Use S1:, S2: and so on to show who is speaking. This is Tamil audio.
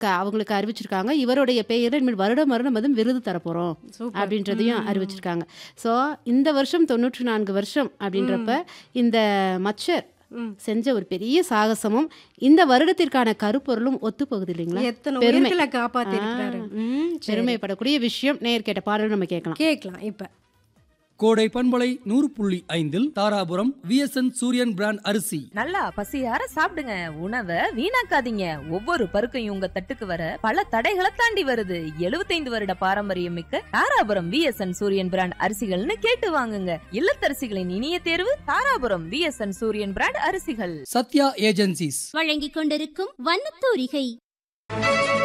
S1: க- அவங்களுக்கு அறிவிச்சிருக்காங்க இவருடைய பெயரில் இனிமேல் வருடம் வருடம் வந்து விருது தரப்போறோம்
S2: சூப்பர்
S1: அப்படின்றதையும் அறிவிச்சிருக்காங்க ஸோ இந்த வருஷம் தொண்ணூற்றி நான்கு வருஷம் அப்படின்றப்ப இந்த மச்சர்
S2: ம்.
S1: செஞ்ச ஒரு பெரிய சாகசமும் இந்த வருடத்திற்கான கருப்பொருளும் ஒத்து போகுது இல்லைங்களா
S2: எத்தனை
S1: பெருமை.
S2: உயிர்களை காப்பாத்தி இருக்கிறாரு ம், சரி.
S1: பெருமைப்படக்கூடிய விஷயம் நேர் கேட்ட பாடல் நம்ம கேட்கலாம்
S2: கேட்கலாம் இப்ப
S3: கோடை பண்பலை நூறு புள்ளி ஐந்தில் தாராபுரம் விஎஸ்என் சூரியன் பிராண்ட் அரிசி
S4: நல்லா பசியார சாப்பிடுங்க உணவை வீணாக்காதீங்க ஒவ்வொரு பருக்கையும் உங்க தட்டுக்கு வர பல தடைகளை தாண்டி வருது 75 வருட பாரம்பரியம் மிக்க தாராபுரம் விஎஸ்என் சூரியன் பிராண்ட் அரிசிகள்னு கேட்டு வாங்குங்க இல்லத்தரசிகளின் இனிய தேர்வு தாராபுரம் விஎஸ்என் சூரியன் பிராண்ட் அரிசிகள்
S3: சத்யா ஏஜென்சிஸ்
S5: வழங்கிக் கொண்டிருக்கும் வண்ணத்தூரிகை